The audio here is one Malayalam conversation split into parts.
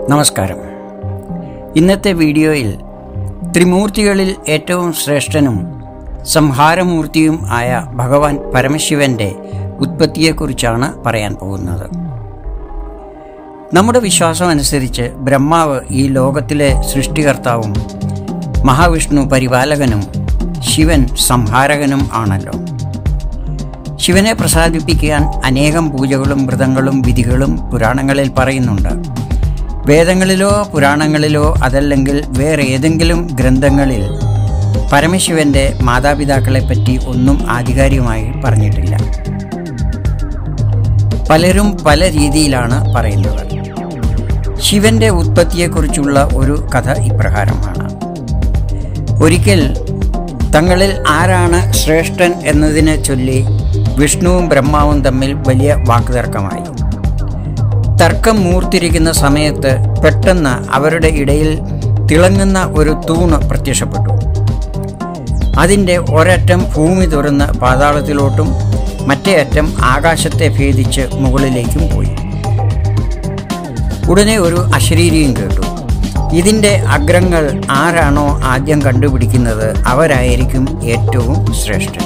നമസ്കാരം ഇന്നത്തെ വീഡിയോയിൽ ത്രിമൂർത്തികളിൽ ഏറ്റവും ശ്രേഷ്ഠനും സംഹാരമൂർത്തിയും ആയ ഭഗവാൻ പരമശിവന്റെ ഉത്പത്തിയെക്കുറിച്ചാണ് പറയാൻ പോകുന്നത് നമ്മുടെ വിശ്വാസം അനുസരിച്ച് ബ്രഹ്മാവ് ഈ ലോകത്തിലെ സൃഷ്ടികർത്താവും മഹാവിഷ്ണു പരിപാലകനും ശിവൻ സംഹാരകനും ആണല്ലോ ശിവനെ പ്രസാദിപ്പിക്കാൻ അനേകം പൂജകളും വ്രതങ്ങളും വിധികളും പുരാണങ്ങളിൽ പറയുന്നുണ്ട് വേദങ്ങളിലോ പുരാണങ്ങളിലോ അതല്ലെങ്കിൽ വേറെ ഏതെങ്കിലും ഗ്രന്ഥങ്ങളിൽ പരമശിവന്റെ മാതാപിതാക്കളെപ്പറ്റി ഒന്നും ആധികാരികമായി പറഞ്ഞിട്ടില്ല പലരും പല രീതിയിലാണ് പറയുന്നത് ശിവന്റെ ഉത്പത്തിയെക്കുറിച്ചുള്ള ഒരു കഥ ഇപ്രകാരമാണ് ഒരിക്കൽ തങ്ങളിൽ ആരാണ് ശ്രേഷ്ഠൻ എന്നതിനെ ചൊല്ലി വിഷ്ണുവും ബ്രഹ്മാവും തമ്മിൽ വലിയ വാക്കുതർക്കമായി തർക്കം മൂർത്തിരിക്കുന്ന സമയത്ത് പെട്ടെന്ന് അവരുടെ ഇടയിൽ തിളങ്ങുന്ന ഒരു തൂണ് പ്രത്യക്ഷപ്പെട്ടു അതിൻ്റെ ഒരറ്റം ഭൂമി തുറന്ന് പാതാളത്തിലോട്ടും മറ്റേ അറ്റം ആകാശത്തെ ഭേദിച്ച് മുകളിലേക്കും പോയി ഉടനെ ഒരു അശരീരിയും കേട്ടു ഇതിൻ്റെ അഗ്രങ്ങൾ ആരാണോ ആദ്യം കണ്ടുപിടിക്കുന്നത് അവരായിരിക്കും ഏറ്റവും ശ്രേഷ്ഠൻ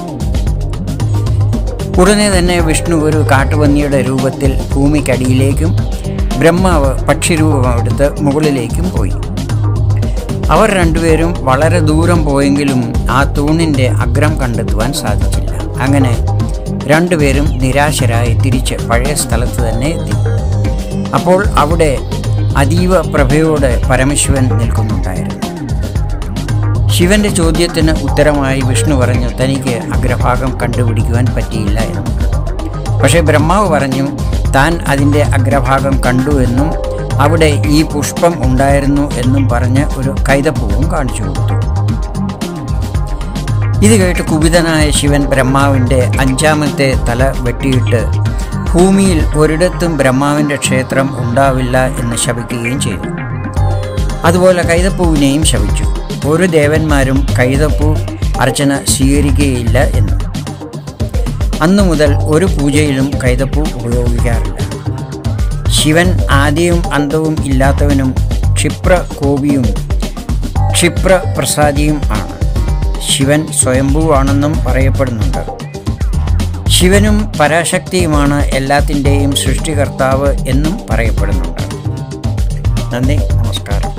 ഉടനെ തന്നെ വിഷ്ണു ഒരു കാട്ടുപന്നിയുടെ രൂപത്തിൽ ഭൂമിക്കടിയിലേക്കും ബ്രഹ്മാവ് പക്ഷിരൂപമെടുത്ത് മുകളിലേക്കും പോയി അവർ രണ്ടുപേരും വളരെ ദൂരം പോയെങ്കിലും ആ തൂണിൻ്റെ അഗ്രം കണ്ടെത്തുവാൻ സാധിച്ചില്ല അങ്ങനെ രണ്ടുപേരും നിരാശരായി തിരിച്ച് പഴയ സ്ഥലത്ത് തന്നെ എത്തി അപ്പോൾ അവിടെ അതീവ പ്രഭയോടെ പരമശിവൻ നിൽക്കുന്നുണ്ടായിരുന്നു ശിവന്റെ ചോദ്യത്തിന് ഉത്തരമായി വിഷ്ണു പറഞ്ഞു തനിക്ക് അഗ്രഭാഗം കണ്ടുപിടിക്കുവാൻ പറ്റിയില്ല എന്ന് പക്ഷേ ബ്രഹ്മാവ് പറഞ്ഞു താൻ അതിൻ്റെ അഗ്രഭാഗം കണ്ടു എന്നും അവിടെ ഈ പുഷ്പം ഉണ്ടായിരുന്നു എന്നും പറഞ്ഞ് ഒരു കൈതപ്പൂവും കാണിച്ചു കൊടുത്തു ഇത് കേട്ട് കുപിതനായ ശിവൻ ബ്രഹ്മാവിൻ്റെ അഞ്ചാമത്തെ തല വെട്ടിയിട്ട് ഭൂമിയിൽ ഒരിടത്തും ബ്രഹ്മാവിൻ്റെ ക്ഷേത്രം ഉണ്ടാവില്ല എന്ന് ശപിക്കുകയും ചെയ്തു അതുപോലെ കൈതപ്പൂവിനെയും ശപിച്ചു ഒരു ദേവന്മാരും കൈതപ്പൂ അർച്ചന സ്വീകരിക്കുകയില്ല എന്ന് അന്നു മുതൽ ഒരു പൂജയിലും കൈതപ്പൂ ഉപയോഗിക്കാറില്ല ശിവൻ ആദ്യവും അന്തവും ഇല്ലാത്തവനും ക്ഷിപ്ര കോപിയും ക്ഷിപ്ര പ്രസാദിയും ആണ് ശിവൻ സ്വയംഭൂവാണെന്നും പറയപ്പെടുന്നുണ്ട് ശിവനും പരാശക്തിയുമാണ് എല്ലാത്തിൻ്റെയും സൃഷ്ടികർത്താവ് എന്നും പറയപ്പെടുന്നുണ്ട് നന്ദി നമസ്കാരം